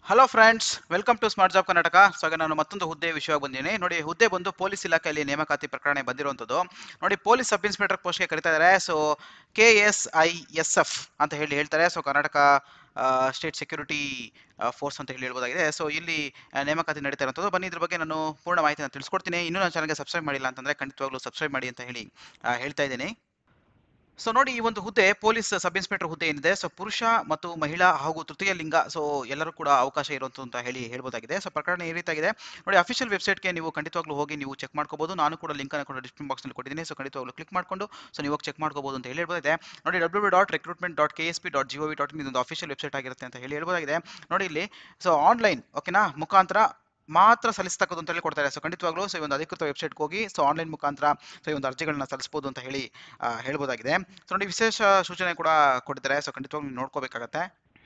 hello friends welcome to smart job Karnataka so ಈಗ ನಾನು ಮತ್ತೊಂದು ಹುದ್ದೆ ವಿಷಯವಾಗಿ ಬಂದಿದ್ದೀನಿ ನೋಡಿ ಹುದ್ದೆ ಬಂದು ಪೊಲೀಸ್ ಇಲಾಖೆಯಲ್ಲಿ ನೇಮಕಾತಿ ಪ್ರಕರಣ ಬಂದಿರುವಂಥದ್ದು ನೋಡಿ ಪೊಲೀಸ್ ಸಬ್ ಇನ್ಸ್ಪೆಕ್ಟರ್ ಪೋಸ್ಟ್ಗೆ ಕರಿತಾ ಇದ್ದಾರೆ so K S I S F ಅಂತ ಹೇಳಿ ಹೇಳ್ತಾರೆ so Karnataka state security force ಅಂತ ಹೇಳಿ ಹೇಳ್ಬೋದಾಗಿದೆ ಸೊ ಇಲ್ಲಿ ಆ, ನೇಮಕಾತಿ ನಡೀತಾ ಇರುವಂಥದ್ದು ಬನ್ನಿ ಇದ್ರ ಬಗ್ಗೆ ನಾನು ಪೂರ್ಣ ಮಾಹಿತಿನ ತಿಳಿಸ್ಕೊಡ್ತೀನಿ ಇನ್ನೂ ನನ್ನ ಚಾನಲ್ಗೆ ಸಬ್ಸ್ಕ್ರೈಬ್ ಮಾಡಿಲ್ಲ ಅಂತಂದರೆ ಖಂಡಿತವಾಗ್ಲೂ ಸಬ್ಸ್ಕ್ರೈಬ್ ಮಾಡಿ ಅಂತ ಹೇಳಿ ಆ, ಹೇಳ್ತಾ ಇದ್ದೀನಿ ಸೊ ನೋಡಿ ಈ ಒಂದು ಹುದ್ದೆ ಪೊಲೀಸ್ ಸಬ್ ಇನ್ಸ್ಪೆಕ್ಟರ್ ಹುದ್ದೆ ಏನಿದೆ ಸೊ ಪುರುಷ ಮತ್ತು ಮಹಿಳಾ ಹಾಗೂ ತೃತೀಯ ಲಿಂಗ ಸೊ ಎಲ್ಲರೂ ಕೂಡ ಅವಕಾಶ ಇರುವಂತ ಅಂತ ಹೇಳಿ ಹೇಳ್ಬೋದಾಗಿದೆ ಸೊ ಪ್ರಕರಣ ಈ ರೀತಿಯಾಗಿದೆ ನೋಡಿ ಅಫಿಷಿಯಲ್ ವೆಬ್ಸೈಟ್ಗೆ ನೀವು ಖಂಡಿತವಾಗ್ಲೂ ಹೋಗಿ ನೀವು ಚೆಕ್ ಮಾಡ್ಕೋಬಹುದು ನಾನು ಕೂಡ ಲಿಂಕ್ ಅನ್ನು ಕೂಡ ಡಿಸ್ಕ್ರಿಪ್ಷನ್ ಬಾಕ್ಸ್ನಲ್ಲಿ ಕೊಟ್ಟಿದ್ದೀನಿ ಸೊ ಖಂಡಿತವಾಗ್ಲೂ ಕ್ಲಿಕ್ ಮಾಡ್ಕೊಂಡು ಸೊ ನೀವು ಚೆಕ್ ಮಾಡ್ಕೋಬಹುದು ಅಂತ ಹೇಳಿ ಹೇಳ್ಬೋದಾಗಿದೆ ನೋಡಿ W dot recruitment dot K S P dot G O V dot in ಇದೊಂದು ಅಫಿಷಿಯಲ್ ವೆಬ್ಸೈಟ್ ಆಗಿರುತ್ತೆ ಅಂತ ಹೇಳಿ ಹೇಳ್ಬೋದಾಗಿದೆ ನೋಡಿ ಇಲ್ಲಿ ಸೊ ಆನ್ಲೈನ್ ಓಕೆನಾ ಮುಖಾಂತರ ಮಾತ್ರ ಸಲ್ಲಿಸ್ತಕ್ಕದ್ದು ಅಂತ ಹೇಳಿ ಕೊಡ್ತಾರೆ ಸೊ ಖಂಡಿತವಾಗ್ಲೂ ಸೊ ಈ ಒಂದು ಅಧಿಕೃತ ವೆಬ್ಸೈಟ್ಗೆ ಹೋಗಿ ಸೊ ಆನ್ಲೈನ್ ಮುಖಾಂತರ ಸೊ ಈ ಒಂದು ಅರ್ಜಿಗಳನ್ನ ಸಲ್ಲಿಸಬಹುದು ಅಂತ ಹೇಳಿ ಆ, ಹೇಳ್ಬೋದಾಗಿದೆ ಸೊ ನೋಡಿ ವಿಶೇಷ ಸೂಚನೆ ಕೂಡ ಕೊಟ್ಟಿದ್ದಾರೆ ಸೊ ಖಂಡಿತವಾಗ್ಲೂ ನೀವು ನೋಡ್ಕೋಬೇಕಾಗತ್ತೆ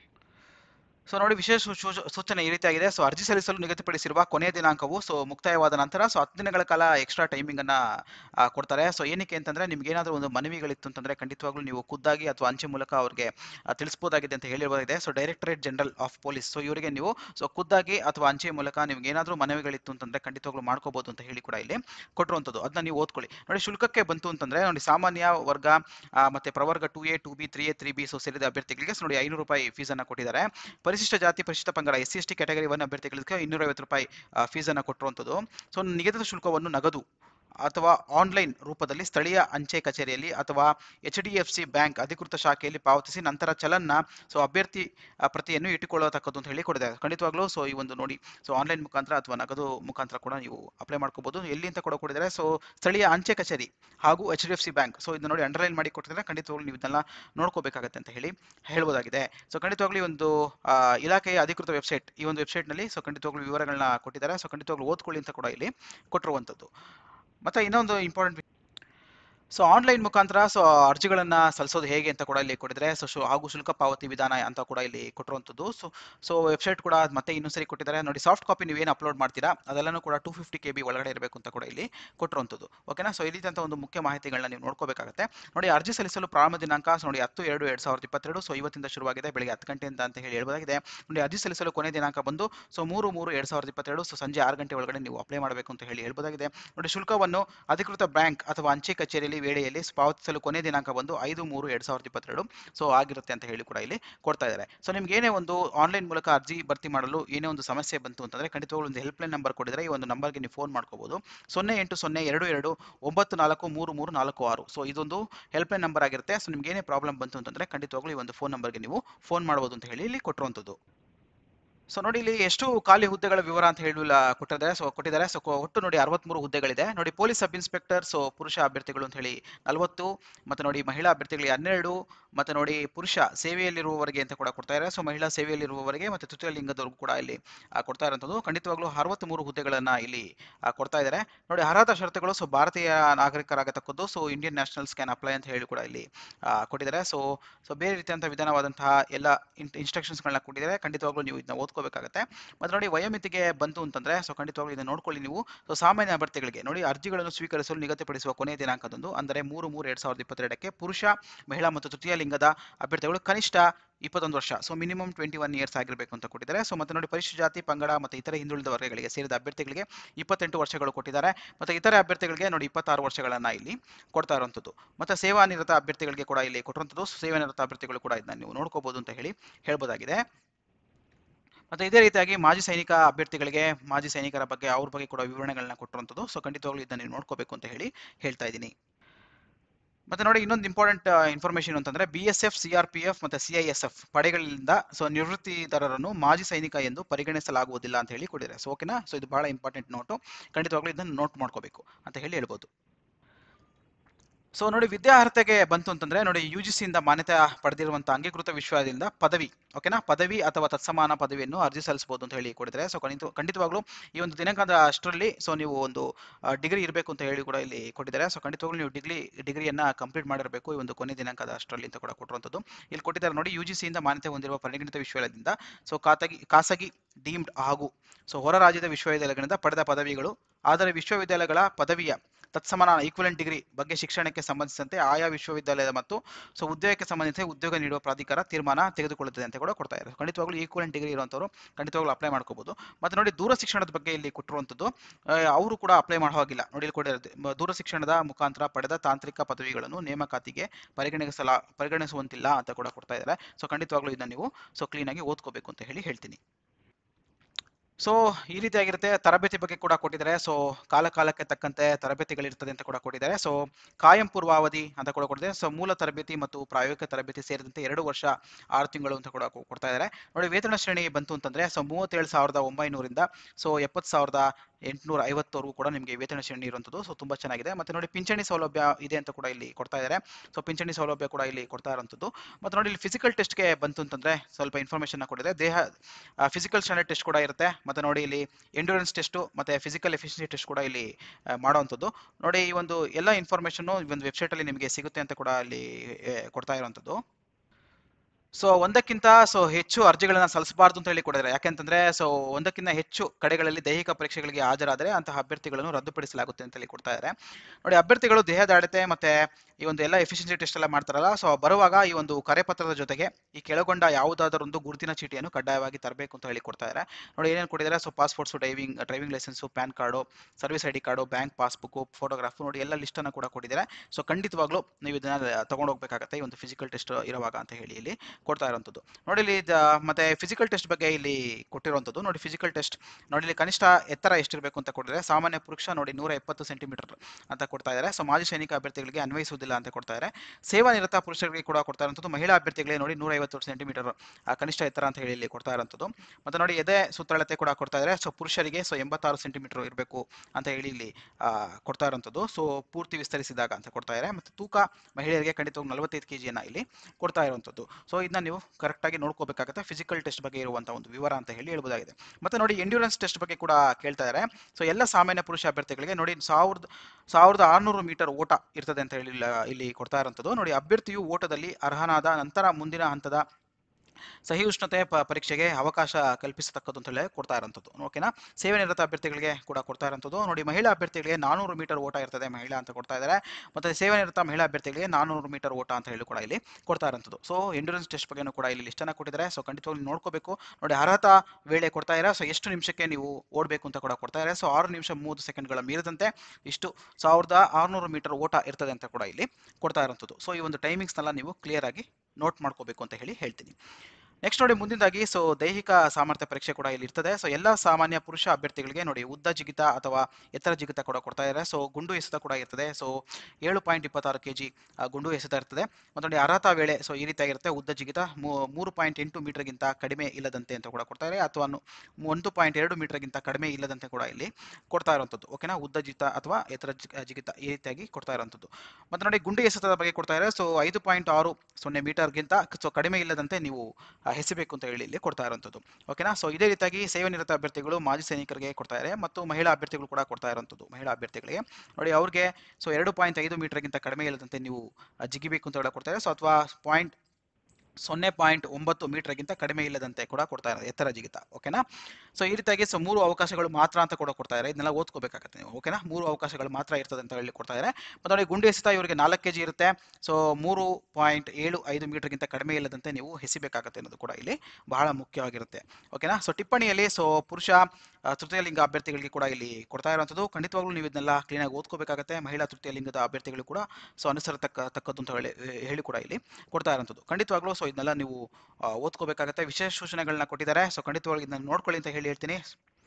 ಸೊ ನೋಡಿ ವಿಶೇಷ ಸೂಚ- ಸೂಚನೆ ಈ ರೀತಿಯಾಗಿದೆ ಸೊ ಅರ್ಜಿ ಸಲ್ಲಿಸಲು ನಿಗದಿಪಡಿಸಿರುವ ಕೊನೆಯ ದಿನಾಂಕವು ಸೊ ಮುಕ್ತಾಯವಾದ ನಂತರ ಸೊ ಹತ್ತು ದಿನಗಳ ಕಾಲ ಎಕ್ಸ್ಟ್ರಾ ಟೈಮಿಂಗ್ ಅನ್ನ ಆ, ಕೊಡ್ತಾರೆ ಸೊ ಏನಕ್ಕೆ ಅಂತಂದ್ರೆ ನಿಮ್ಗೆ ಏನಾದರೂ ಒಂದು ಮನವಿಗಳಿತ್ತು ಅಂತಂದ್ರೆ ಖಂಡಿತವಾಗ್ಲೂ ನೀವು ಖುದ್ದಾಗಿ ಅಥವಾ ಅಂಚೆ ಮೂಲಕ ಅವ್ರಿಗೆ ಆ, ತಿಳಿಸ್ಬೋದಾಗಿದೆ ಅಂತ ಹೇಳಿರ್ಬೋದಾಗಿದೆ so directorate general of police so ಇವರಿಗೆ ನೀವು ಸೊ ಖುದ್ದಾಗಿ ಅಥವಾ ಅಂಚೆ ಮೂಲಕ ನಿಮ್ಗೆ ಏನಾದರೂ ಮನವಿಗಳಿತ್ತು ಅಂತಂದ್ರೆ ಖಂಡಿತವಾಗ್ಲೂ ಮಾಡ್ಕೋಬಹುದು ಅಂತ ಹೇಳಿ ಕೂಡ ಇಲ್ಲಿ ಕೊಟ್ಟಿರುವಂಥದ್ದು ಅದನ್ನ ನೀವು ಓದ್ಕೊಳ್ಳಿ ನೋಡಿ ಶುಲ್ಕಕ್ಕೆ ಬಂತು ಅಂತಂದ್ರೆ ನೋಡಿ ಸಾಮಾನ್ಯ ವರ್ಗ ಆ, ಮತ್ತೆ ಪ್ರವರ್ಗ two A two B three A three B so ಸೇರಿದ ಅಭ್ಯರ್ಥಿಗಳಿಗೆ ಸೊ ನೋಡಿ ಐನೂರು ರೂಪಾಯಿ ಫೀಸನ್ನು ಕೊಟ್ಟಿದ್ದಾರೆ ಪರಿಶಿಷ್ಟ ಜಾತಿ ಪರಿಶಿಷ್ಟ ಪಂಗಡ S C S T category one ಅಭ್ಯರ್ಥಿಗಳಿಗೆ ಇನ್ನೂರೈವತ್ತು ರೂಪಾಯಿ ಫೀಸನ್ನು ಕೊಟ್ಟಿರುವಂಥದ್ದು ಸೊ ನಿಗದಿತ ಶುಲ್ಕವನ್ನು ನಗದು ಅಥವಾ ಆನ್ಲೈನ್ ರೂಪದಲ್ಲಿ ಸ್ಥಳೀಯ ಅಂಚೆ ಕಚೇರಿಯಲ್ಲಿ ಅಥವಾ H D F C bank ಅಧಿಕೃತ ಶಾಖೆಯಲ್ಲಿ ಪಾವತಿಸಿ ನಂತರ ಚಲನ್ನ ಸೊ ಅಭ್ಯರ್ಥಿ ಆ, ಪ್ರತಿಯನ್ನು ಇಟ್ಟುಕೊಳ್ಳತಕ್ಕದ್ದು ಅಂತ ಹೇಳಿ ಕೊಡಿದ್ದಾರೆ ಖಂಡಿತವಾಗ್ಲೂ ಸೊ ಈ ಒಂದು ನೋಡಿ ಸೊ ಆನ್ಲೈನ್ ಮುಖಾಂತರ ಅಥವಾ ನಗದು ಮುಖಾಂತರ ಕೂಡ ನೀವು ಅಪ್ಲೈ ಮಾಡ್ಕೋಬಹುದು ಎಲ್ಲಿ ಅಂತ ಕೂಡ ಕೊಡಿದ್ದಾರೆ ಸೊ ಸ್ಥಳೀಯ ಅಂಚೆ ಕಚೇರಿ ಹಾಗೂ H D F C bank so ಇದನ್ನ ನೋಡಿ ಅಂಡರ್ಲೈನ್ ಮಾಡಿ ಕೊಟ್ಟಿದ್ದಾರೆ ಖಂಡಿತವಾಗ್ಲೂ ನೀವು ಇದನ್ನೆಲ್ಲ ನೋಡ್ಕೋಬೇಕಾಗತ್ತೆ ಅಂತ ಹೇಳಿ ಹೇಳ್ಬೋದಾಗಿದೆ ಸೊ ಖಂಡಿತವಾಗ್ಲೂ ಈ ಒಂದು ಆ, ಇಲಾಖೆಯ ಅಧಿಕೃತ ವೆಬ್ಸೈಟ್ ಈ ಒಂದು ವೆಬ್ಸೈಟ್ನಲ್ಲಿ ಸೊ ಖಂಡಿತವಾಗ್ಲೂ ವಿವರಗಳನ್ನ ಕೊಟ್ಟಿದ್ದಾರೆ ಸೊ ಖಂಡಿತವಾಗ್ಲೂ ಓದ್ಕೊಳ್ಳಿ ಅಂತ ಕೂಡ ಇಲ್ಲಿ ಕೊಟ್ಟಿರುವಂಥದ್ದು ಮತ್ತೆ ಇನ್ನೊಂದು ಇಂಪಾರ್ಟೆಂಟ್ ಸೊ ಆನ್ಲೈನ್ ಮುಖಾಂತರ ಸೊ ಅರ್ಜಿಗಳನ್ನ ಸಲ್ಲಿಸೋದು ಹೇಗೆ ಅಂತ ಕೂಡ ಇಲ್ಲಿ ಕೊಟ್ಟಿದ್ದಾರೆ ಸೊ ಶು ಹಾಗೂ ಶುಲ್ಕ ಪಾವತಿ ವಿಧಾನ ಅಂತ ಕೂಡ ಇಲ್ಲಿ ಕೊಟ್ಟಿರುವಂಥದ್ದು ಸೊ ಸೊ ವೆಬ್ಸೈಟ್ ಕೂಡ ಮತ್ತೆ ಇನ್ನೊಂದ್ಸರಿ ಕೊಟ್ಟಿದ್ದಾರೆ ನೋಡಿ ಸಾಫ್ಟ್ ಕಾಪಿ ನೀವೇನು ಅಪ್ಲೋಡ್ ಮಾಡ್ತೀರಾ ಅದೆಲ್ಲನೂ ಕೂಡ ಟೂ ಫಿಫ್ಟಿ ಕೆ ಬಿ ಒಳಗಡೆ ಇರಬೇಕು ಅಂತ ಕೂಡ ಇಲ್ಲಿ ಕೊಟ್ಟಿರುವಂಥದ್ದು ಓಕೆನಾ ಸೊ ಈ ರೀತಿಯಂಥ ಒಂದು ಮುಖ್ಯ ಮಾಹಿತಿಗಳನ್ನ ನೀವು ನೋಡ್ಕೋಬೇಕಾಗುತ್ತೆ ನೋಡಿ ಅರ್ಜಿ ಸಲ್ಲಿಸಲು ಪ್ರಾರಂಭ ದಿನಾಂಕ ಸೊ ನೋಡಿ ಹತ್ತು ಎರಡು ಎರಡು ಸಾವಿರದ ಇಪ್ಪತ್ತೆರಡು ಸೊ ಇವತ್ತಿಂದ ಶುರುವಾಗಿದೆ ಬೆಳಿಗ್ಗೆ ಹತ್ತು ಗಂಟೆಯಿಂದ ಅಂತ ಹೇಳಿ ಹೇಳ್ಬೋದಾಗಿದೆ ನೋಡಿ ಅರ್ಜಿ ಸಲ್ಲಿಸಲು ಕೊನೆ ದಿನಾಂಕ ಬಂದು ಸೊ ಮೂರು ಮೂರು ಎರಡು ಸಾವಿರದ ಇಪ್ಪತ್ತೆರಡು ಸೊ ಸಂಜೆ ಆರು ಗಂಟೆ ಒಳಗಡೆ ನೀವು ಅಪ್ಲೈ ಮಾಡಬೇಕು ಅಂತ ಹೇಳಿ ಹೇಳ್ಬೋದಾಗಿದೆ ನೋಡಿ ಶುಲ್ಕವನ್ನು ಅಧಿಕೃತ ಬ್ಯಾಂಕ್ ಅಥವಾ ಅಂಚೆ ಕಚೇರಿಯಲ್ಲಿ ವೇಳೆಯಲ್ಲಿ ಪಾವತಿಸಲು ಕೊನೆ ದಿನಾಂಕ ಬಂದು ಐದು ಮೂರು ಎರಡು ಸಾವಿರದ ಇಪ್ಪತ್ತೆರಡು ಸೊ ಆಗಿರುತ್ತೆ ಅಂತ ಹೇಳಿ ಕೂಡ ಇಲ್ಲಿ ಕೊಡ್ತಾ ಇದ್ದಾರೆ ಸೊ ನಿಮ್ಗೆ ಏನೇ ಒಂದು ಆನ್ಲೈನ್ ಮೂಲಕ ಅರ್ಜಿ ಭರ್ತಿ ಮಾಡಲು ಏನೇ ಒಂದು ಸಮಸ್ಯೆ ಬಂತು ಅಂತಂದ್ರೆ ಖಂಡಿತವಾಗ್ಲೂ ಒಂದು ಹೆಲ್ಪ್ಲೈನ್ ನಂಬರ್ ಕೊಟ್ಟಿದ್ದಾರೆ ಈ ಒಂದು ನಂಬರ್ಗೆ ನೀವು ಫೋನ್ ಮಾಡ್ಕೋಬಹುದು ಸೊನ್ನೆ ಎಂಟು ಸೊನ್ನೆ ಎರಡು ಎರಡು ಒಂಬತ್ತು ನಾಲ್ಕು ಮೂರು ಮೂರು ನಾಲ್ಕು ಆರು ಸೊ ಇದೊಂದು ಹೆಲ್ಪ್ಲೈನ್ ನಂಬರ್ ಆಗಿರುತ್ತೆ ಸೊ ನಿಮ್ಗೆ ಏನೇ ಪ್ರಾಬ್ಲಮ್ ಬಂತು ಅಂತಂದ್ರೆ ಖಂಡಿತವಾಗ್ಲೂ ಈ ಒಂದು ಫೋನ್ ನಂಬರ್ಗೆ ನೀವು ಫೋನ್ ಮಾಡಬಹುದು ಅಂತ ಹೇಳಿ ಇಲ್ಲಿ ಕೊಟ್ಟಿರುವಂಥದ್ದು ಸೊ ನೋಡಿ ಇಲ್ಲಿ ಎಷ್ಟು ಖಾಲಿ ಹುದ್ದೆಗಳ ವಿವರ ಅಂತ ಹೇಳಿ ಇಲ್ಲ ಕೊಟ್ಟಿದ್ದಾರೆ ಸೊ ಕೊಟ್ಟಿದ್ದಾರೆ ಸೊ ಒಟ್ಟು ನೋಡಿ ಅರವತ್ಮೂರು ಹುದ್ದೆಗಳಿದೆ ನೋಡಿ ಪೊಲೀಸ್ ಸಬ್ ಇನ್ಸ್ಪೆಕ್ಟರ್ ಸೊ ಪುರುಷ ಅಭ್ಯರ್ಥಿಗಳು ಅಂತ ಹೇಳಿ ನಲವತ್ತು ಮತ್ತೆ ನೋಡಿ ಮಹಿಳಾ ಅಭ್ಯರ್ಥಿಗಳಿಗೆ ಹನ್ನೆರಡು ಮತ್ತೆ ನೋಡಿ ಪುರುಷ ಸೇವೆಯಲ್ಲಿರುವವರಿಗೆ ಅಂತ ಕೂಡ ಕೊಡ್ತಾ ಇದ್ದಾರೆ ಸೊ ಮಹಿಳಾ ಸೇವೆಯಲ್ಲಿರುವವರಿಗೆ ಮತ್ತೆ ತೃತೀಯ ಲಿಂಗದವ್ರಿಗೂ ಕೂಡ ಇಲ್ಲಿ ಆ, ಕೊಡ್ತಾ ಇರುವಂಥದ್ದು ಖಂಡಿತವಾಗ್ಲೂ ಅರವತ್ಮೂರು ಹುದ್ದೆಗಳನ್ನ ಇಲ್ಲಿ ಆ, ಕೊಡ್ತಾ ಇದ್ದಾರೆ ನೋಡಿ ಅರ್ಹತಾ ಷರತ್ತುಗಳು ಸೊ ಭಾರತೀಯ ನಾಗರಿಕರಾಗತಕ್ಕದ್ದು so Indian nationals can apply ಅಂತ ಹೇಳಿ ಕೂಡ ಇಲ್ಲಿ ಆ, ಕೊಟ್ಟಿದ್ದಾರೆ ಸೊ ಸೊ ಬೇರೆ ರೀತಿಯಂಥ ವಿಧಾನವಾದಂತಹ ಎಲ್ಲ ಇನ್ಸ್ಟ್ರಕ್ಷನ್ಸ್ಗಳನ್ನ ಕೊಟ್ಟಿದ್ದಾರೆ ಖಂಡಿತವಾಗ್ಲೂ ನೀವು ಇದನ್ನ ಓದ್ಕೋಬೇಕಾಗತ್ತೆ ಮತ್ತೆ ನೋಡಿ ವಯೋಮಿತಿಗೆ ಬಂತು ಅಂತಂದ್ರೆ ಸೊ ಖಂಡಿತವಾಗ್ಲೂ ಇದನ್ನ ನೋಡ್ಕೊಳ್ಳಿ ನೀವು ಸೊ ಸಾಮಾನ್ಯ ಅಭ್ಯರ್ಥಿಗಳಿಗೆ ನೋಡಿ ಅರ್ಜಿಗಳನ್ನು ಸ್ವೀಕರಿಸಲು ನಿಗದಿಪಡಿಸುವ ಕೊನೆಯ ದಿನಾಂಕದಂದು ಅಂದರೆ ಮೂರು ಮೂರು ಎರಡ್ ಸಾವಿರದ ಇಪ್ಪತ್ತೆರಡಕ್ಕೆ ಪುರುಷ ಮಹಿಳಾ ಮತ್ತು ತೃತೀಯ ಲಿಂಗದ ಅಭ್ಯರ್ಥಿಗಳು ಕನಿಷ್ಠ ಇಪ್ಪತ್ತೊಂದು ವರ್ಷ so minimum twenty one years ಆಗಿರಬೇಕು ಅಂತ ಕೊಟ್ಟಿದ್ದಾರೆ ಸೊ ಮತ್ತೆ ನೋಡಿ ಪರಿಶಿಷ್ಟ ಜಾತಿ ಪಂಗಡ ಮತ್ತು ಇತರ ಹಿಂದುಳಿದ ವರ್ಗಗಳಿಗೆ ಸೇರಿದ ಅಭ್ಯರ್ಥಿಗಳಿಗೆ ಇಪ್ಪತ್ತೆಂಟು ವರ್ಷಗಳು ಕೊಟ್ಟಿದ್ದಾರೆ ಮತ್ತೆ ಇತರೆ ಅಭ್ಯರ್ಥಿಗಳಿಗೆ ನೋಡಿ ಇಪ್ಪತ್ತಾರು ವರ್ಷಗಳನ್ನ ಇಲ್ಲಿ ಕೊಡ್ತಾ ಇರುವಂಥದ್ದು ಮತ್ತೆ ಸೇವಾನಿರತ ಅಭ್ಯರ್ಥಿಗಳಿಗೆ ಕೂಡ ಇಲ್ಲಿ ಕೊಟ್ಟಿರುವಂಥದ್ದು ಸೇವಾನಿರತ ಅಭ್ಯರ್ಥಿಗಳು ಕೂಡ ಇದನ್ನ ನೀವು ನೋಡ್ಕೋಬಹುದು ಅಂತ ಹೇಳಿ ಹೇಳ್ಬೋದಾಗಿದೆ ಮತ್ತೆ ಇದೇ ರೀತಿಯಾಗಿ ಮಾಜಿ ಸೈನಿಕ ಅಭ್ಯರ್ಥಿಗಳಿಗೆ ಮಾಜಿ ಸೈನಿಕರ ಬಗ್ಗೆ ಅವ್ರ ಬಗ್ಗೆ ಕೂಡ ವಿವರಣೆಗಳನ್ನ ಕೊಟ್ಟಿರುವಂಥದ್ದು ಸೊ ಖಂಡಿತವಾಗ್ಲೂ ಇದನ್ನ ನೀವು ನೋಡ್ಕೋಬೇಕು ಅಂತ ಹೇಳಿ ಹೇಳ್ತಾ ಇದ್ದೀನಿ ಮತ್ತೆ ನೋಡಿ ಇನ್ನೊಂದು ಇಂಪಾರ್ಟೆಂಟ್ ಇನ್ಫಾರ್ಮೇಶನ್ ಅಂತಂದ್ರೆ B S F C R P F ಮತ್ತೆ ಸಿ ಐ ಎಸ್ ಎಫ್ ಪಡೆಗಳಿಂದ ಸೊ ನಿವೃತ್ತಿದಾರರನ್ನು ಮಾಜಿ ಸೈನಿಕ ಎಂದು ಪರಿಗಣಿಸಲಾಗುವುದಿಲ್ಲ ಅಂತ ಹೇಳಿ ಕೊಟ್ಟಿದ್ದಾರೆ ಸೊ ಓಕೆನಾ ಸೊ ಇದು ಬಹಳ ಇಂಪಾರ್ಟೆಂಟ್ ನೋಟು ಖಂಡಿತವಾಗ್ಲೂ ಇದನ್ನು ನೋಟ್ ಮಾಡ್ಕೋಬೇಕು ಅಂತ ಹೇಳಿ ಹೇಳ್ಬೋದು ಸೊ ನೋಡಿ ವಿದ್ಯಾರ್ಹತೆಗೆ ಬಂತು ಅಂತಂದ್ರೆ ನೋಡಿ ಯು ಜಿ ಸಿಯಿಂದ ಮಾನ್ಯತೆ ಪಡೆದಿರುವಂತಹ ಅಂಗೀಕೃತ ವಿಶ್ವದಿಂದ ಪದವಿ ಓಕೆನಾ ಪದವಿ ಅಥವಾ ತತ್ಸಮಾನ ಪದವಿಯನ್ನು ಅರ್ಜಿ ಸಲ್ಲಿಸಬಹುದು ಅಂತ ಹೇಳಿ ಕೊಡಿದ್ದಾರೆ ಸೊ ಖಂಡಿತ ಖಂಡಿತವಾಗ್ಲೂ ಈ ಒಂದು ದಿನಾಂಕದ ಅಷ್ಟರಲ್ಲಿ ಸೊ ನೀವು ಒಂದು ಡಿಗ್ರಿ ಇರಬೇಕು ಅಂತ ಹೇಳಿ ಕೂಡ ಇಲ್ಲಿ ಕೊಟ್ಟಿದ್ದಾರೆ ಸೊ ಖಂಡಿತವಾಗ್ಲೂ ನೀವು ಡಿಗ್ರಿ ಡಿಗ್ರಿಯನ್ನ ಕಂಪ್ಲೀಟ್ ಮಾಡಿರಬೇಕು ಈ ಒಂದು ಕೊನೆ ದಿನಾಂಕದ ಅಷ್ಟರಲ್ಲಿ ಅಂತ ಕೂಡ ಕೊಟ್ಟಿರುವಂಥದ್ದು ಇಲ್ಲಿ ಕೊಟ್ಟಿದ್ದಾರೆ ನೋಡಿ ಯು ಜಿ ಸಿಯಿಂದ ಮಾನ್ಯತೆ ಹೊಂದಿರುವ ಪರಿಗಣಿತ ವಿಶ್ವವಿದ್ಯಾಲಯದಿಂದ ಸೊ ಖಾಸಗಿ ಖಾಸಗಿ ಡೀಮ್ಡ್ ಹಾಗೂ ಸೊ ಹೊರ ರಾಜ್ಯದ ವಿಶ್ವವಿದ್ಯಾಲಯಗಳಿಂದ ಪಡೆದ ಪದವಿಗಳು ಆದರೆ ವಿಶ್ವವಿದ್ಯಾಲಯಗಳ ಪದವಿಯ ತತ್ಸಮಾನ ಈಕ್ವಲೆಂಟ್ ಡಿಗ್ರಿ ಬಗ್ಗೆ ಶಿಕ್ಷಣಕ್ಕೆ ಸಂಬಂಧಿಸಿದಂತೆ ಆಯಾ ವಿಶ್ವವಿದ್ಯಾಲಯದ ಮತ್ತು ಸೊ ಉದ್ಯೋಗಕ್ಕೆ ಸಂಬಂಧಿಸಿದಂತೆ ಉದ್ಯೋಗ ನೀಡುವ ಪ್ರಾಧಿಕಾರ ತೀರ್ಮಾನ ತೆಗೆದುಕೊಳ್ಳುತ್ತದೆ ಅಂತ ಕೂಡ ಕೊಡ್ತಾ ಇದ್ದಾರೆ ಖಂಡಿತವಾಗ್ಲೂ ಈಕ್ವಲೆಂಟ್ ಡಿಗ್ರಿ ಇರುವಂಥವ್ರು ಖಂಡಿತವಾಗ್ಲೂ ಅಪ್ಲೈ ಮಾಡ್ಕೋಬಹುದು ಮತ್ತೆ ನೋಡಿ ದೂರ ಶಿಕ್ಷಣದ ಬಗ್ಗೆ ಇಲ್ಲಿ ಕೊಟ್ಟಿರುವಂಥದ್ದು ಅವರು ಕೂಡ ಅಪ್ಲೈ ಮಾಡೋ ಹಾಗಿಲ್ಲ ನೋಡಿ ಇಲ್ಲಿ ಕೊಟ್ಟಿರುತ್ತೆ ಮ- ದೂರ ಶಿಕ್ಷಣದ ಮುಖಾಂತರ ಪಡೆದ ತಾಂತ್ರಿಕ ಪದವಿಗಳನ್ನು ನೇಮಕಾತಿಗೆ ಪರಿಗಣಿಸಲ ಪರಿಗಣಿಸುವಂತಿಲ್ಲ ಅಂತ ಕೂಡ ಕೊಡ್ತಾ ಇದ್ದಾರೆ ಸೊ ಖಂಡಿತವಾಗ್ಲೂ ಇದನ್ನ ನೀವು ಸೊ ಕ್ಲೀನಾಗಿ ಓದ್ಕೋಬೇಕು ಅಂತ ಹೇಳಿ ಹೇಳ್ತೀನಿ ಸೊ ಈ ರೀತಿಯಾಗಿರುತ್ತೆ ತರಬೇತಿ ಬಗ್ಗೆ ಕೂಡ ಕೊಟ್ಟಿದ್ದಾರೆ ಸೊ ಕಾಲ ಕಾಲಕ್ಕೆ ತಕ್ಕಂತೆ ತರಬೇತಿಗಳಿರ್ತದೆ ಅಂತ ಕೂಡ ಕೊಟ್ಟಿದ್ದಾರೆ ಸೊ ಕಾಯಂ ಪೂರ್ವಾವಧಿ ಅಂತ ಕೂಡ ಕೊಟ್ಟಿದ್ದಾರೆ ಸೊ ಮೂಲ ತರಬೇತಿ ಮತ್ತು ಪ್ರಾಯೋಗಿಕ ತರಬೇತಿ ಸೇರಿದಂತೆ ಎರಡು ವರ್ಷ ಆರು ತಿಂಗಳು ಅಂತ ಕೂಡ ಕೊ- ಕೊಡ್ತಾ ಇದ್ದಾರೆ ನೋಡಿ ವೇತನ ಶ್ರೇಣಿ ಬಂತು ಅಂತಂದ್ರೆ ಸೊ ಮೂವತ್ತೇಳು ಸಾವಿರದ ಒಂಬೈನೂರಿಂದ ಸೊ ಎಪ್ಪತ್ತು ಸಾವಿರದ ಎಂಟುನೂರ ಐವತ್ತವರೆಗೂ ಕೂಡ ನಿಮಗೆ ವೇತನ ಶ್ರೇಣಿ ಇರುವಂಥದ್ದು ಸೊ ತುಂಬಾ ಚೆನ್ನಾಗಿದೆ ಮತ್ತೆ ನೋಡಿ ಪಿಂಚಣಿ ಸೌಲಭ್ಯ ಇದೆ ಅಂತ ಕೂಡ ಇಲ್ಲಿ ಕೊಡ್ತಾ ಇದ್ದಾರೆ ಸೊ ಪಿಂಚಣಿ ಸೌಲಭ್ಯ ಕೂಡ ಇಲ್ಲಿ ಕೊಡ್ತಾ ಇರುವಂಥದ್ದು ಮತ್ತೆ ನೋಡಿ ಇಲ್ಲಿ ಫಿಸಿಕಲ್ ಟೆಸ್ಟ್ಗೆ ಬಂತು ಅಂತಂದ್ರೆ ಸ್ವಲ್ಪ ಇನ್ಫಾರ್ಮೇಷನ್ ಕೊಟ್ಟಿದೆ ದೇಹ ಫಿಸಿಕಲ್ ಸ್ಟ್ಯಾಂಡರ್ಡ್ ಟೆಸ್ಟ್ ಕೂಡ ಇರುತ್ತೆ ಮತ್ತೆ ನೋಡಿ ಇಲ್ಲಿ ಎಂಡ್ಯೂರೆನ್ಸ್ ಟೆಸ್ಟು ಮತ್ತೆ ಫಿಸಿಕಲ್ ಎಫಿಷಿಯನ್ಸಿ ಟೆಸ್ಟ್ ಕೂಡ ಇಲ್ಲಿ ಆ, ಮಾಡುವಂಥದ್ದು ನೋಡಿ ಈ ಒಂದು ಎಲ್ಲ ಇನ್ಫಾರ್ಮೇಷನ್ ಈ ಒಂದು ವೆಬ್ಸೈಟ್ ಅಲ್ಲಿ ನಿಮಗೆ ಸಿಗುತ್ತೆ ಅಂತ ಕೂಡ ಅಲ್ಲಿ ಆ, ಕೊಡ್ತಾ ಇರುವಂಥದ್ದು ಸೊ ಒಂದಕ್ಕಿಂತ ಸೊ ಹೆಚ್ಚು ಅರ್ಜಿಗಳನ್ನ ಸಲ್ಲಿಸಬಾರ್ದು ಅಂತ ಹೇಳಿ ಕೊಡಿದ್ದಾರೆ ಯಾಕೆಂತಂದ್ರೆ ಸೊ ಒಂದಕ್ಕಿಂತ ಹೆಚ್ಚು ಕಡೆಗಳಲ್ಲಿ ದೈಹಿಕ ಪರೀಕ್ಷೆಗಳಿಗೆ ಹಾಜರಾದರೆ ಅಂತಹ ಅಭ್ಯರ್ಥಿಗಳನ್ನು ರದ್ದುಪಡಿಸಲಾಗುತ್ತೆ ಅಂತ ಹೇಳಿ ಕೊಡ್ತಾ ಇದ್ದಾರೆ ನೋಡಿ ಅಭ್ಯರ್ಥಿಗಳು ದೇಹದ ಅಳತೆ ಮತ್ತೆ ಈ ಒಂದು ಎಲ್ಲ ಎಫಿಷಿಯನ್ಸಿ ಟೆಸ್ಟ್ ಎಲ್ಲ ಮಾಡ್ತಾರಲ್ಲ ಸೊ ಬರುವಾಗ ಈ ಒಂದು ಕರೆಪತ್ರದ ಜೊತೆಗೆ ಈ ಕೆಳಗೊಂಡ ಯಾವುದಾದರೊಂದು ಗುರುತಿನ ಚೀಟಿಯನ್ನು ಕಡ್ಡಾಯವಾಗಿ ತರಬೇಕು ಅಂತ ಹೇಳಿ ಕೊಡ್ತಾ ಇದ್ದಾರೆ ನೋಡಿ ಏನೇನು ಕೊಟ್ಟಿದ್ದಾರೆ so passports driving driving licence PAN card service I D card bank passbook photograph ನೋಡಿ ಎಲ್ಲ ಲಿಸ್ಟ್ ಅನ್ನು ಕೂಡ ಕೊಟ್ಟಿದ್ದಾರೆ ಸೊ ಖಂಡಿತವಾಗ್ಲೂ ನೀವು ಇದನ್ನ ತಗೊಂಡು ಹೋಗ್ಬೇಕಾಗತ್ತೆ ಈ ಒಂದು ಫಿಸಿಕಲ್ ಟೆಸ್ಟ್ ಇರುವಾಗ ಅಂತ ಹೇಳಿ ಇಲ್ಲಿ ಕೊಡ್ತಾ ಇರುವಂಥದ್ದು ನೋಡಿ ಇಲ್ಲಿ ಇದ- ಮತ್ತೆ ಫಿಸಿಕಲ್ ಟೆಸ್ಟ್ ಬಗ್ಗೆ ಇಲ್ಲಿ ಕೊಟ್ಟಿರುವಂಥದ್ದು ನೋಡಿ ಫಿಸಿಕಲ್ ಟೆಸ್ಟ್ ನೋಡಿ ಇಲ್ಲಿ ಕನಿಷ್ಠ ಎತ್ತರ ಎಷ್ಟಿರಬೇಕು ಅಂತ ಕೊಟ್ಟಿದ್ದಾರೆ ಸಾಮಾನ್ಯ ಪುರುಷ ನೋಡಿ ನೂರ ಎಪ್ಪತ್ತು ಸೆಂಟಿಮೀಟರ್ ಅಂತ ಕೊಡ್ತಾ ಇದ್ದಾರೆ ಸೊ ಮಾಜಿ ಸೈನಿಕ ಅಭ್ಯರ್ಥಿಗಳಿಗೆ ಅನ್ವಯಿಸುವುದಿಲ್ಲ ಅಂತ ಕೊಡ್ತಾ ಇದ್ದಾರೆ ಸೇವಾ ನಿರತ ಪುರುಷರಿಗೆ ಕೂಡ ಕೊಡ್ತಾ ಇರುವಂಥದ್ದು ಮಹಿಳಾ ಅಭ್ಯರ್ಥಿಗಳಿಗೆ ನೋಡಿ ನೂರ ಐವತ್ತು ಸೆಂಟಿಮೀಟರ್ ಕನಿಷ್ಠ ಎತ್ತರ ಅಂತ ಹೇಳಿ ಇಲ್ಲಿ ಕೊಡ್ತಾ ಇರುವಂಥದ್ದು ಮತ್ತೆ ನೋಡಿ ಎದೆ ಸುತ್ತಳತೆ ಕೂಡ ಕೊಡ್ತಾ ಇದ್ದಾರೆ ಸೊ ಪುರುಷರಿಗೆ ಸೊ ಎಂಬತ್ತಾರು ಸೆಂಟಿಮೀಟರ್ ಇರಬೇಕು ಅಂತ ಹೇಳಿ ಇಲ್ಲಿ ಆ, ಕೊಡ್ತಾ ಇರುವಂಥದ್ದು ಸೊ ಪೂರ್ತಿ ವಿಸ್ತರಿಸಿದಾಗ ಅಂತ ಕೊಡ್ತಾ ಇದ್ದಾರೆ ಮತ್ತೆ ತೂಕ ಮಹಿಳೆಯರಿಗೆ ಖಂಡಿತವಾಗಿ ನಲವತ್ತೈದು ಕೆ ಜಿಯನ್ನು ಇಲ್ಲಿ ಕೊಡ್ತಾ ಇರುವಂಥದ್ದು ಸೊ ಇದನ್ನ ನೀವು ಕರೆಕ್ಟಾಗಿ ನೋಡ್ಕೋಬೇಕಾಗುತ್ತೆ ಫಿಸಿಕಲ್ ಟೆಸ್ಟ್ ಬಗ್ಗೆ ಇರುವಂಥ ಒಂದು ವಿವರ ಅಂತ ಹೇಳಿ ಹೇಳ್ಬೋದಾಗಿದೆ ಮತ್ತೆ ನೋಡಿ ಎಂಡ್ಯೂರೆನ್ಸ್ ಟೆಸ್ಟ್ ಬಗ್ಗೆ ಕೂಡ ಕೇಳ್ತಾ ಇದ್ದಾರೆ ಸೊ ಎಲ್ಲ ಸಾಮಾನ್ಯ ಪುರುಷ ಅಭ್ಯರ್ಥಿಗಳಿಗೆ ನೋಡಿ ಸಾವಿರದ ಸಾವಿರದ ಆರುನೂರು ಮೀಟರ್ ಓಟ ಇರ್ತದೆ ಅಂತ ಹೇಳಿ ಇಲ್ಲ- ಇಲ್ಲಿ ಕೊಡ್ತಾ ಇರುವಂಥದ್ದು ನೋಡಿ ಅಭ್ಯರ್ಥಿಯು ಓಟದಲ್ಲಿ ಅರ್ಹನಾದ ನಂತರ ಮುಂದಿನ ಹಂತದ ಸಹಿ ಉಷ್ಣತೆ ಪ- ಪರೀಕ್ಷೆಗೆ ಅವಕಾಶ ಕಲ್ಪಿಸತಕ್ಕದ್ದು ಅಂತ ಹೇಳಿ ಕೊಡ್ತಾ ಇರೋಂಥದ್ದು ಓಕೆನಾ ಸೇವೆ ನಿರತ ಅಭ್ಯರ್ಥಿಗಳಿಗೆ ಕೂಡ ಕೊಡ್ತಾ ಇರೋಂಥದ್ದು ನೋಡಿ ಮಹಿಳಾ ಅಭ್ಯರ್ಥಿಗಳಿಗೆ ನಾನೂರು ಮೀಟರ್ ಓಟ ಇರ್ತದೆ ಮಹಿಳಾ ಅಂತ ಕೊಡ್ತಾ ಇದ್ದಾರೆ ಮತ್ತೆ ಸೇವೆ ನಿರತ ಮಹಿಳಾ ಅಭ್ಯರ್ಥಿಗಳಿಗೆ ನಾನೂರು ಮೀಟರ್ ಓಟ ಅಂತ ಹೇಳಿ ಕೂಡ ಇಲ್ಲಿ ಕೊಡ್ತಾ ಇರೋಂಥದ್ದು ಸೊ ಎಂಡ್ಯೂರೆನ್ಸ್ ಟೆಸ್ಟ್ ಬಗ್ಗೆನೂ ಕೂಡ ಇಲ್ಲಿ ಲಿಸ್ಟನ್ನು ಕೊಟ್ಟಿದ್ದಾರೆ ಸೊ ಖಂಡಿತವಾಗಿ ನೋಡ್ಕೋಬೇಕು ನೋಡಿ ಅರ್ಹತಾ ವೇಳೆ ಕೊಡ್ತಾ ಇದ್ದಾರೆ ಸೊ ಎಷ್ಟು ನಿಮಿಷಕ್ಕೆ ನೀವು ಓಡಬೇಕು ಅಂತ ಕೂಡ ಕೊಡ್ತಾ ಇದ್ದಾರೆ ಸೊ ಆರು ನಿಮಿಷ ಮೂವತ್ತು ಸೆಕೆಂಡ್ಗಳ ಮೀರಿದಂತೆ ಇಷ್ಟು ಸಾವಿರದ ಆರುನೂರು ಮೀಟರ್ ಓಟ ಇರ್ತದೆ ಅಂತ ಕೂಡ ಇಲ್ಲಿ ಕೊಡ್ತಾ ಇರೋಂಥದ್ದು ಸೊ ಈ ಒಂದು ಟೈಮಿಂಗ್ಸ್ನೆಲ್ಲ ನೀವು ಕ್ಲಿಯರ್ ಆಗಿ ನೋಟ್ ಮಾಡ್ಕೋಬೇಕು ಅಂತ ಹೇಳಿ ಹೇಳ್ತೀನಿ ನೆಕ್ಸ್ಟ್ ನೋಡಿ ಮುಂದಿನದಾಗಿ ಸೊ ದೈಹಿಕ ಸಾಮರ್ಥ್ಯ ಪರೀಕ್ಷೆ ಕೂಡ ಇಲ್ಲಿ ಇರ್ತದೆ ಸೊ ಎಲ್ಲ ಸಾಮಾನ್ಯ ಪುರುಷ ಅಭ್ಯರ್ಥಿಗಳಿಗೆ ನೋಡಿ ಉದ್ದ ಜಿಗಿತ ಅಥವಾ ಎತ್ತರ ಜಿಗಿತ ಕೂಡ ಕೊಡ್ತಾ ಇದ್ದಾರೆ ಸೊ ಗುಂಡು ಎಸೆತ ಕೂಡ ಇರ್ತದೆ ಸೊ ಏಳು ಪಾಯಿಂಟ್ ಇಪ್ಪತ್ತಾರು ಕೆ ಜಿ ಗುಂಡು ಎಸೆತ ಇರ್ತದೆ ಮತ್ತು ನೋಡಿ ಅರ್ಹತಾ ವೇಳೆ ಸೊ ಈ ರೀತಿಯಾಗಿರುತ್ತೆ ಉದ್ದ ಜಿಗಿತ ಮೂ- ಮೂರು ಪಾಯಿಂಟ್ ಎಂಟು ಮೀಟರ್ಗಿಂತ ಕಡಿಮೆ ಇಲ್ಲದಂತೆ ಅಂತ ಕೂಡ ಕೊಡ್ತಾರೆ ಅಥವಾ ನು- ಒಂದು ಪಾಯಿಂಟ್ ಎರಡು ಮೀಟರ್ಗಿಂತ ಕಡಿಮೆ ಇಲ್ಲದಂತೆ ಕೂಡ ಇಲ್ಲಿ ಕೊಡ್ತಾ ಇರುವಂಥದ್ದು ಓಕೆನಾ ಉದ್ದ ಜಿಗಿತ ಅಥವಾ ಎತ್ತರ ಜಿ- ಜಿಗಿತ ಈ ರೀತಿಯಾಗಿ ಕೊಡ್ತಾ ಇರುವಂಥದ್ದು ಮತ್ತು ನೋಡಿ ಗುಂಡು ಎಸೆತದ ಬಗ್ಗೆ ಕೊಡ್ತಾ ಇದ್ದಾರೆ ಸೊ ಐದು ಪಾಯಿಂಟ್ ಆರು ಸೊನ್ನೆ ಮೀಟರ್ಗಿಂತ ಸೊ ಕಡಿಮೆ ಇಲ್ಲದಂತೆ ನೀವು ಆ, ಎಸೆಬೇಕು ಅಂತ ಹೇಳಿ ಇಲ್ಲಿ ಕೊಡ್ತಾ ಇರುವಂಥದ್ದು ಓಕೆನಾ ಸೊ ಇದೇ ರೀತಿಯಾಗಿ ಸೇವೆ ನಿರತ ಅಭ್ಯರ್ಥಿಗಳು ಮಾಜಿ ಸೈನಿಕರಿಗೆ ಕೊಡ್ತಾ ಇದ್ದಾರೆ ಮತ್ತು ಮಹಿಳಾ ಅಭ್ಯರ್ಥಿಗಳು ಕೂಡ ಕೊಡ್ತಾ ಇರುವಂಥದ್ದು ಮಹಿಳಾ ಅಭ್ಯರ್ಥಿಗಳಿಗೆ ನೋಡಿ ಅವ್ರಿಗೆ ಸೊ ಎರಡು ಪಾಯಿಂಟ್ ಐದು ಮೀಟರ್ಗಿಂತ ಕಡಿಮೆ ಇಲ್ಲದಂತೆ ನೀವು ಆ, ಜಿಗಿಬೇಕು ಅಂತ ಹೇಳಿ ಕೊಡ್ತಾರೆ ಸೊ ಅಥವಾ ಪಾಯಿಂಟ್ ಸೊನ್ನೆ ಪಾಯಿಂಟ್ ಒಂಬತ್ತು ಮೀಟರ್ಗಿಂತ ಕಡಿಮೆ ಇಲ್ಲದಂತೆ ಕೂಡ ಕೊಡ್ತಾ ಇದ್ದಾರೆ ಎತ್ತರ ಜಿಗಿತ ಓಕೆನಾ ಸೊ ಈ ರೀತಿಯಾಗಿ ಸೊ ಮೂರು ಅವಕಾಶಗಳು ಮಾತ್ರ ಅಂತ ಕೂಡ ಕೊಡ್ತಾ ಇದ್ದಾರೆ ಇದನ್ನೆಲ್ಲ ಓದ್ಕೋಬೇಕಾಗತ್ತೆ ನೀವು ಓಕೆನಾ ಮೂರು ಅವಕಾಶಗಳು ಮಾತ್ರ ಇರ್ತದೆ ಅಂತ ಹೇಳಿ ಕೊಡ್ತಾ ಇದ್ದಾರೆ ಮತ್ತು ನೋಡಿ ಗುಂಡು ಎಸೆತ ಇವರಿಗೆ ನಾಲ್ಕು ಕೆ ಜಿ ಇರುತ್ತೆ ಸೊ ಮೂರು ಪಾಯಿಂಟ್ ಏಳು ಐದು ಮೀಟರ್ಗಿಂತ ಕಡಿಮೆ ಇಲ್ಲದಂತೆ ನೀವು ಎಸಿಬೇಕಾಗತ್ತೆ ಅನ್ನೋದು ಕೂಡ ಇಲ್ಲಿ ಬಹಳ ಮುಖ್ಯವಾಗಿರುತ್ತೆ ಓಕೆನಾ ಸೊ ಟಿಪ್ಪಣಿಯಲ್ಲಿ ಸೊ ಪುರುಷ ಆ, ತೃತೀಯ ಲಿಂಗ ಅಭ್ಯರ್ಥಿಗಳಿಗೆ ಕೂಡ ಇಲ್ಲಿ ಕೊಡ್ತಾ ಇರುವಂಥದ್ದು ಖಂಡಿತವಾಗ್ಲೂ ನೀವು ಇದನ್ನೆಲ್ಲ ಕ್ಲೀನಾಗಿ ಓದ್ಕೋಬೇಕಾಗತ್ತೆ ಮಹಿಳಾ ತೃತೀಯ ಲಿಂಗದ ಅಭ್ಯರ್ಥಿಗಳು ಕೂಡ ಸೊ ಅನುಸರತಕ್ಕ ತಕ್ಕದ್ದು ಅಂತ ಹೇಳಿ ಹೇಳಿ ಕೂಡ ಇಲ್ಲಿ ಕೊಡ್ತಾ ಇರುವಂಥದ್ದು ಖಂಡಿತವಾಗ್ಲೂ ಸೊ ಇದನ್ನೆಲ್ಲ ನೀವು ಆ, ಓದ್ಕೋಬೇಕಾಗತ್ತೆ ವಿಶೇಷ ಸೂಚನೆಗಳನ್ನ ಕೊಟ್ಟಿದ್ದಾರೆ ಸೊ ಖಂಡಿತವಾಗಿ ಇದನ್ನ ನೋಡ್ಕೊಳ್ಳಿ ಅಂತ ಹೇಳಿ ಹೇಳ್ತೀನಿ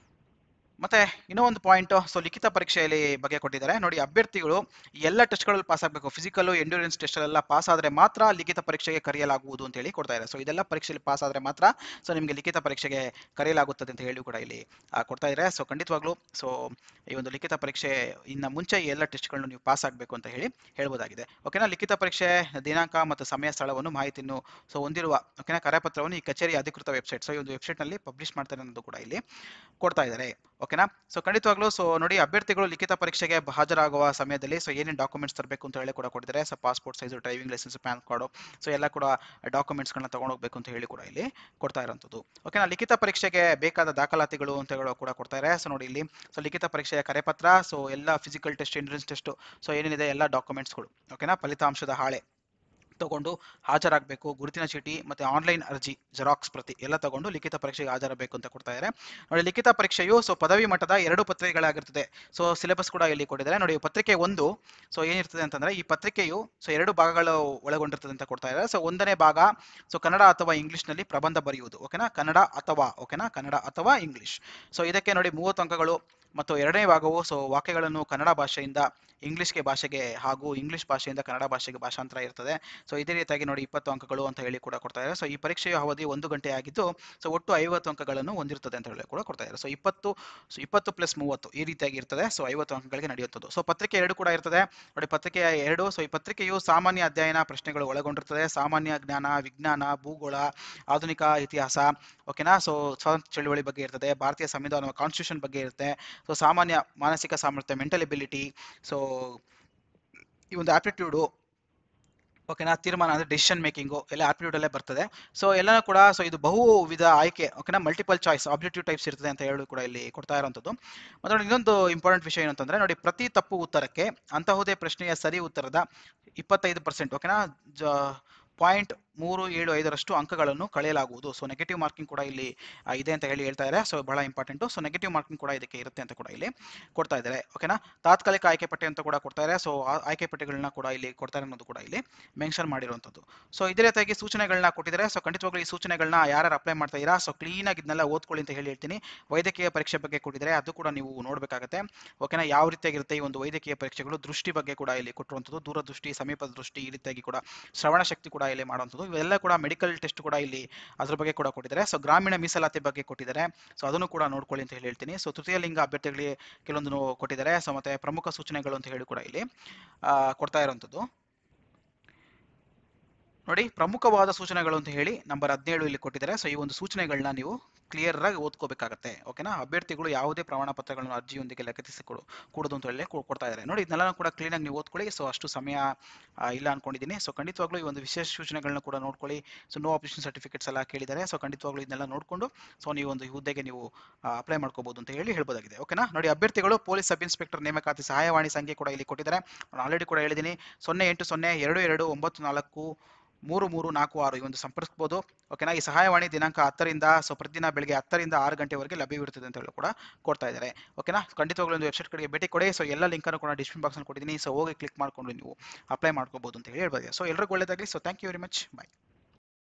ಮತ್ತೆ ಇನ್ನೂ ಒಂದು ಪಾಯಿಂಟ್ ಸೊ ಲಿಖಿತ ಪರೀಕ್ಷೆಯಲ್ಲಿ ಬಗ್ಗೆ ಕೊಟ್ಟಿದ್ದಾರೆ ನೋಡಿ ಅಭ್ಯರ್ಥಿಗಳು ಈ ಎಲ್ಲ ಟೆಸ್ಟ್ಗಳಲ್ಲಿ ಪಾಸ್ ಆಗಬೇಕು ಫಿಸಿಕಲ್ ಎಂಡ್ಯೂರೆನ್ಸ್ ಟೆಸ್ಟ್ ಎಲ್ಲ ಪಾಸ್ ಆದರೆ ಮಾತ್ರ ಲಿಖಿತ ಪರೀಕ್ಷೆಗೆ ಕರೆಯಲಾಗುವುದು ಅಂತ ಹೇಳಿ ಕೊಡ್ತಾ ಇದ್ದಾರೆ ಸೊ ಇದೆಲ್ಲ ಪರೀಕ್ಷೆಯಲ್ಲಿ ಪಾಸ್ ಆದರೆ ಮಾತ್ರ ಸೊ ನಿಮಗೆ ಲಿಖಿತ ಪರೀಕ್ಷೆಗೆ ಕರೆಯಲಾಗುತ್ತದೆ ಅಂತ ಹೇಳಿ ಕೂಡ ಇಲ್ಲಿ ಆ, ಕೊಡ್ತಾ ಇದ್ದಾರೆ ಸೊ ಖಂಡಿತವಾಗ್ಲೂ ಸೊ ಈ ಒಂದು ಲಿಖಿತ ಪರೀಕ್ಷೆ ಇನ್ನ ಮುಂಚೆ ಈ ಎಲ್ಲ ಟೆಸ್ಟ್ಗಳನ್ನು ನೀವು ಪಾಸ್ ಆಗಬೇಕು ಅಂತ ಹೇಳಿ ಹೇಳ್ಬೋದಾಗಿದೆ ಓಕೆನಾ ಲಿಖಿತ ಪರೀಕ್ಷೆ ದಿನಾಂಕ ಮತ್ತು ಸಮಯ ಸ್ಥಳವನ್ನು ಮಾಹಿತಿಯನ್ನು ಸೊ ಹೊಂದಿರುವ ಓಕೆನಾ ಕರಪತ್ರವನ್ನು ಈ ಕಚೇರಿ ಅಧಿಕೃತ ವೆಬ್ಸೈಟ್ ಸೊ ಈ ಒಂದು ವೆಬ್ಸೈಟ್ನಲ್ಲಿ ಪಬ್ಲಿಷ್ ಮಾಡ್ತಾರೆ ಅನ್ನೋದು ಕೂಡ ಇಲ್ಲಿ ಕೊಡ್ತಾ ಇದ್ದಾರೆ ಓಕೆನಾ ಸೊ ಖಂಡಿತವಾಗ್ಲೂ ಸೊ ನೋಡಿ ಅಭ್ಯರ್ಥಿಗಳು ಲಿಖಿತ ಪರೀಕ್ಷೆಗೆ ಹಾಜರಾಗುವ ಸಮಯದಲ್ಲಿ ಸೊ ಏನೇನು ಡಾಕ್ಯುಮೆಂಟ್ಸ್ ತರಬೇಕು ಅಂತ ಹೇಳಿ ಕೂಡ ಕೊಟ್ಟಿದ್ದಾರೆ so passport size driving licence PAN card so ಎಲ್ಲ ಕೂಡ ಡಾಕ್ಯುಮೆಂಟ್ಸ್ಗಳನ್ನ ತಗೊಂಡೋಗ್ಬೇಕು ಅಂತ ಹೇಳಿ ಕೂಡ ಇಲ್ಲಿ ಕೊಡ್ತಾ ಇರೋಂಥದ್ದು ಓಕೆನಾ ಲಿಖಿತ ಪರೀಕ್ಷೆಗೆ ಬೇಕಾದ ದಾಖಲಾತಿಗಳು ಅಂತ ಹೇಳಿ ಕೂಡ ಕೊಡ್ತಾ ಇದ್ದಾರೆ ಸೊ ನೋಡಿ ಇಲ್ಲಿ ಸೊ ಲಿಖಿತ ಪರೀಕ್ಷೆಯ ಕರೆಪತ್ರ ಸೊ ಎಲ್ಲ physical test entrance test so ಏನೇನಿದೆ ಎಲ್ಲ ಡಾಕ್ಯುಮೆಂಟ್ಸ್ಗಳು ಓಕೆನಾ ಫಲಿತಾಂಶದ ಹಾಳೆ ತಗೊಂಡು ಹಾಜರಾಗಬೇಕು ಗುರುತಿನ ಚೀಟಿ ಮತ್ತೆ ಆನ್ಲೈನ್ ಅರ್ಜಿ ಜೆರಾಕ್ಸ್ ಪ್ರತಿ ಎಲ್ಲ ತಗೊಂಡು ಲಿಖಿತ ಪರೀಕ್ಷೆಗೆ ಹಾಜರಾಗಬೇಕು ಅಂತ ಕೊಡ್ತಾ ಇದ್ದಾರೆ ನೋಡಿ ಲಿಖಿತ ಪರೀಕ್ಷೆಯು ಸೊ ಪದವಿ ಮಟ್ಟದ ಎರಡು ಪತ್ರಿಕೆಗಳಾಗಿರ್ತದೆ ಸೊ ಸಿಲೆಬಸ್ ಕೂಡ ಇಲ್ಲಿ ಕೊಟ್ಟಿದ್ದಾರೆ ನೋಡಿ ಪತ್ರಿಕೆ ಒಂದು ಸೊ ಏನಿರ್ತದೆ ಅಂತಂದ್ರೆ ಈ ಪತ್ರಿಕೆಯು ಸೊ ಎರಡು ಭಾಗಗಳು ಒಳಗೊಂಡಿರ್ತದೆ ಅಂತ ಕೊಡ್ತಾ ಇದ್ದಾರೆ ಸೊ ಒಂದನೇ ಭಾಗ ಸೊ ಕನ್ನಡ ಅಥವಾ ಇಂಗ್ಲಿಷ್ನಲ್ಲಿ ಪ್ರಬಂಧ ಬರೆಯುವುದು ಓಕೆನಾ ಕನ್ನಡ ಅಥವಾ ಓಕೆನಾ ಕನ್ನಡ ಅಥವಾ ಇಂಗ್ಲಿಷ್ ಸೊ ಇದಕ್ಕೆ ನೋಡಿ ಮೂವತ್ತು ಅಂಕಗಳು ಮತ್ತು ಎರಡನೇ ಭಾಗವು ಸೊ ವಾಕ್ಯಗಳನ್ನು ಕನ್ನಡ ಭಾಷೆಯಿಂದ ಇಂಗ್ಲಿಷ್ಗೆ ಭಾಷೆಗೆ ಹಾಗೂ ಇಂಗ್ಲಿಷ್ ಭಾಷೆಯಿಂದ ಕನ್ನಡ ಭಾಷೆಗೆ ಭಾಷಾಂತರ ಇರ್ತದೆ ಸೊ ಇದೇ ರೀತಿಯಾಗಿ ನೋಡಿ ಇಪ್ಪತ್ತು ಅಂಕಗಳು ಅಂತ ಹೇಳಿ ಕೂಡ ಕೊಡ್ತಾ ಇದ್ದಾರೆ ಸೊ ಈ ಪರೀಕ್ಷೆಯ ಅವಧಿ ಒಂದು ಗಂಟೆ ಆಗಿದ್ದು ಸೊ ಒಟ್ಟು ಐವತ್ತು ಅಂಕಗಳನ್ನು ಹೊಂದಿರ್ತದೆ ಅಂತ ಹೇಳಿ ಕೂಡ ಕೊಡ್ತಾ ಇದ್ದಾರೆ ಸೊ ಇಪ್ಪತ್ತು ಸೊ ಇಪ್ಪತ್ತು ಪ್ಲಸ್ ಮೂವತ್ತು ಈ ರೀತಿಯಾಗಿ ಇರ್ತದೆ ಸೊ ಐವತ್ತು ಅಂಕಗಳಿಗೆ ನಡೆಯುತ್ತದೆ ಸೊ ಪತ್ರಿಕೆ ಎರಡು ಕೂಡ ಇರ್ತದೆ ನೋಡಿ ಪತ್ರಿಕೆಯ ಎರಡು ಸೊ ಈ ಪತ್ರಿಕೆಯು ಸಾಮಾನ್ಯ ಅಧ್ಯಯನ ಪ್ರಶ್ನೆಗಳು ಒಳಗೊಂಡಿರ್ತದೆ ಸಾಮಾನ್ಯ ಜ್ಞಾನ ವಿಜ್ಞಾನ ಭೂಗೋಳ ಆಧುನಿಕ ಇತಿಹಾಸ ಓಕೆನಾ ಸೊ ಸ್ವಾತಂತ್ರ್ಯ ಚಳುವಳಿ ಬಗ್ಗೆ ಇರ್ತದೆ ಭಾರತೀಯ ಸಂವಿಧಾನ ಕಾನ್ಸ್ಟಿಟ್ಯೂಷನ್ ಬಗ್ಗೆ ಇರುತ್ತೆ ಸೊ ಸಾಮಾನ್ಯ ಮಾನಸಿಕ ಸಾಮರ್ಥ್ಯ ಮೆಂಟಲ್ ಎಬಿಲಿಟಿ ಸೊ ಈ ಒಂದು ಆಪ್ಟಿಟ್ಯೂಡು ಓಕೆನಾ ತೀರ್ಮಾನ ಅಂದರೆ ಡಿಸಿಷನ್ ಮೇಕಿಂಗು ಎಲ್ಲ ಆಪ್ಟಿಟ್ಯೂಡಲ್ಲೇ ಬರ್ತದೆ ಸೊ ಎಲ್ಲನೂ ಕೂಡ ಸೊ ಇದು ಬಹು ವಿಧ ಆಯ್ಕೆ ಓಕೆನಾ ಮಲ್ಟಿಪಲ್ ಚಾಯ್ಸ್ ಆಬ್ಜೆಕ್ಟಿವ್ ಟೈಪ್ಸ್ ಇರ್ತದೆ ಅಂತ ಹೇಳಿ ಕೂಡ ಇಲ್ಲಿ ಕೊಡ್ತಾ ಇರೋಂಥದ್ದು ಮತ್ತು ನೋಡಿ ಇನ್ನೊಂದು ಇಂಪಾರ್ಟೆಂಟ್ ವಿಷಯ ಏನಂತಂದರೆ ನೋಡಿ ಪ್ರತಿ ತಪ್ಪು ಉತ್ತರಕ್ಕೆ ಅಂತಹುದೇ ಪ್ರಶ್ನೆಯ ಸರಿ ಉತ್ತರದ ಇಪ್ಪತ್ತೈದು ಪರ್ಸೆಂಟ್ ಓಕೆನಾ ಜ ಪಾಯಿಂಟ್ ಮೂರು ಏಳು ಐದರಷ್ಟು ಅಂಕಗಳನ್ನು ಕಳೆಯಲಾಗುವುದು ಸೊ ನೆಗೆಟಿವ್ ಮಾರ್ಕಿಂಗ್ ಕೂಡ ಇಲ್ಲಿ ಆ, ಇದೆ ಅಂತ ಹೇಳಿ ಹೇಳ್ತಾ ಇದ್ದಾರೆ ಸೊ ಬಹಳ ಇಂಪಾರ್ಟೆಂಟು ಸೊ ನೆಗೆಟಿವ್ ಮಾರ್ಕಿಂಗ್ ಕೂಡ ಇದಕ್ಕೆ ಇರುತ್ತೆ ಅಂತ ಕೂಡ ಇಲ್ಲಿ ಕೊಡ್ತಾ ಇದ್ದಾರೆ ಓಕೆನಾ ತಾತ್ಕಾಲಿಕ ಆಯ್ಕೆ ಪಟ್ಟಿ ಅಂತ ಕೂಡ ಕೊಡ್ತಾ ಇದ್ದಾರೆ ಸೊ ಆ ಆಯ್ಕೆ ಪಟ್ಟಿಗಳನ್ನ ಕೂಡ ಇಲ್ಲಿ ಕೊಡ್ತಾರೆ ಅನ್ನೋದು ಕೂಡ ಇಲ್ಲಿ ಮೆನ್ಷನ್ ಮಾಡಿರುವಂಥದ್ದು ಸೊ ಇದೇ ರೀತಿಯಾಗಿ ಸೂಚನೆಗಳನ್ನ ಕೊಟ್ಟಿದ್ದಾರೆ ಸೊ ಖಂಡಿತವಾಗ್ಲೂ ಈ ಸೂಚನೆಗಳನ್ನ ಯಾರು ಅಪ್ಲೈ ಮಾಡ್ತಾ ಇದ್ದೀರಾ ಸೊ ಕ್ಲೀನಾಗಿ ಇದನ್ನೆಲ್ಲ ಓದ್ಕೊಳ್ಳಿ ಅಂತ ಹೇಳಿ ಹೇಳ್ತೀನಿ ವೈದ್ಯಕೀಯ ಪರೀಕ್ಷೆ ಬಗ್ಗೆ ಕೊಟ್ಟಿದ್ದಾರೆ ಅದು ಕೂಡ ನೀವು ನೋಡಬೇಕಾಗತ್ತೆ ಓಕೆನಾ ಯಾವ ರೀತಿಯಾಗಿರುತ್ತೆ ಈ ಒಂದು ವೈದ್ಯಕೀಯ ಪರೀಕ್ಷೆಗಳು ದೃಷ್ಟಿ ಬಗ್ಗೆ ಕೂಡ ಇಲ್ಲಿ ಕೊಟ್ಟಿರುವಂಥದ್ದು ದೂರದೃಷ್ಟಿ ಸಮೀಪದ ದೃಷ್ಟಿ ಈ ರೀತಿಯಾಗಿ ಕೂಡ ಶ್ರವಣ ಶಕ್ತಿ ಕೂಡ ಇಲ್ಲಿ ಮಾಡುವಂಥದ್ದು ಇವೆಲ್ಲ ಕೂಡ ಮೆಡಿಕಲ್ ಟೆಸ್ಟ್ ಕೂಡ ಇಲ್ಲಿ ಅದ್ರ ಬಗ್ಗೆ ಕೂಡ ಕೊಟ್ಟಿದ್ದಾರೆ ಸೊ ಗ್ರಾಮೀಣ ಮೀಸಲಾತಿ ಬಗ್ಗೆ ಕೊಟ್ಟಿದ್ದಾರೆ ಸೊ ಅದನ್ನು ಕೂಡ ನೋಡ್ಕೊಳ್ಳಿ ಅಂತ ಹೇಳಿ ಹೇಳ್ತೀನಿ ಸೊ ತೃತೀಯ ಲಿಂಗ ಅಭ್ಯರ್ಥಿಗಳಿಗೆ ಕೆಲವೊಂದು ಕೊಟ್ಟಿದ್ದಾರೆ ಸೊ ಮತ್ತೆ ಪ್ರಮುಖ ಸೂಚನೆಗಳು ಅಂತ ಹೇಳಿ ಕೂಡ ಇಲ್ಲಿ ಆ, ಕೊಡ್ತಾ ಇರುವಂಥದ್ದು ನೋಡಿ ಪ್ರಮುಖವಾದ ಸೂಚನೆಗಳು ಅಂತ ಹೇಳಿ ನಂಬರ್ ಹದಿನೇಳು ಇಲ್ಲಿ ಕೊಟ್ಟಿದ್ದಾರೆ ಸೊ ಈ ಒಂದು ಸೂಚನೆಗಳನ್ನ ನೀವು ಕ್ಲಿಯರ್ ಆಗಿ ಓದ್ಕೋಬೇಕಾಗತ್ತೆ ಓಕೆನಾ ಅಭ್ಯರ್ಥಿಗಳು ಯಾವುದೇ ಪ್ರಮಾಣ ಪತ್ರಗಳನ್ನು ಅರ್ಜಿಯೊಂದಿಗೆ ಲಗತ್ತಿಸಿಕೊಡು ಕೂಡದು ಅಂತ ಹೇಳಿ ಕೊ- ಕೊಡ್ತಾ ಇದ್ದಾರೆ ನೋಡಿ ಇದನ್ನೆಲ್ಲ ಕೂಡ ಕ್ಲೀನಾಗಿ ನೀವು ಓದ್ಕೊಳ್ಳಿ ಸೊ ಅಷ್ಟು ಸಮಯ ಆ, ಇಲ್ಲ ಅನ್ಕೊಂಡಿದ್ದೀನಿ ಸೊ ಖಂಡಿತವಾಗ್ಲೂ ಈ ಒಂದು ವಿಶೇಷ ಸೂಚನೆಗಳನ್ನ ಕೂಡ ನೋಡ್ಕೊಳ್ಳಿ ಸೊ ನೋ ಆಪ್ಷನ್ ಸರ್ಟಿಫಿಕೇಟ್ಸ್ ಎಲ್ಲ ಕೇಳಿದ್ದಾರೆ ಸೊ ಖಂಡಿತವಾಗ್ಲೂ ಇದನ್ನೆಲ್ಲ ನೋಡಿಕೊಂಡು ಸೊ ನೀವು ಒಂದು ಹುದ್ದೆಗೆ ನೀವು ಅಪ್ಲೈ ಮಾಡ್ಕೋಬಹುದು ಅಂತ ಹೇಳಿ ಹೇಳ್ಬೋದಾಗಿದೆ ಓಕೆನಾ ನೋಡಿ ಅಭ್ಯರ್ಥಿಗಳು ಪೊಲೀಸ್ ಸಬ್ ಇನ್ಸ್ಪೆಕ್ಟರ್ ನೇಮಕಾತಿ ಸಹಾಯವಾಣಿ ಸಂಖ್ಯೆ ಕೂಡ ಇಲ್ಲಿ ಕೊಟ್ಟಿದ್ದಾರೆ ನಾನು ಆಲ್ರೆಡಿ ಕೂಡ ಹೇಳಿದ್ದೀನಿ ಸೊನ್ನೆ ಎಂಟು ಸೊನ್ನೆ ಎರಡು ಎರಡು ಒಂಬತ್ತು ನಾಲ್ಕು ಮೂರು ಮೂರು ನಾಲ್ಕು ಆರು ಈ ಒಂದು ಸಂಪರ್ಕಿಸಬಹುದು ಓಕೆನಾ ಈ ಸಹಾಯವಾಣಿ ದಿನಾಂಕ ಹತ್ತರಿಂದ ಸೊ ಪ್ರತಿದಿನ ಬೆಳಗ್ಗೆ ಹತ್ತರಿಂದ ಆರು ಗಂಟೆವರೆಗೆ ಲಭ್ಯವಿರುತ್ತದೆ ಅಂತ ಹೇಳಿ ಕೂಡ ಕೊಡ್ತಾ ಇದ್ದಾರೆ ಓಕೆನಾ ಖಂಡಿತವಾಗ್ಲೂ ಒಂದು ವೆಬ್ಸೈಟ್ ಕಡೆಗೆ ಭೇಟಿ ಕೊಡಿ ಸೊ ಎಲ್ಲ ಲಿಂಕನ್ನು ಕೂಡ ಡಿಸ್ಕ್ರಿಪ್ಷನ್ ಬಾಕ್ಸ್ ಕೊಟ್ಟಿದ್ದೀನಿ ಸೊ ಹೋಗಿ ಕ್ಲಿಕ್ ಮಾಡ್ಕೊಂಡು ನೀವು ಅಪ್ಲೈ ಮಾಡ್ಕೋಬಹುದು ಅಂತ ಹೇಳಿ ಹೇಳ್ಬೋದು ಸೊ ಎಲ್ಲರಿಗೂ ಒಳ್ಳೆಯದಾಗಲಿ so thank you very much bye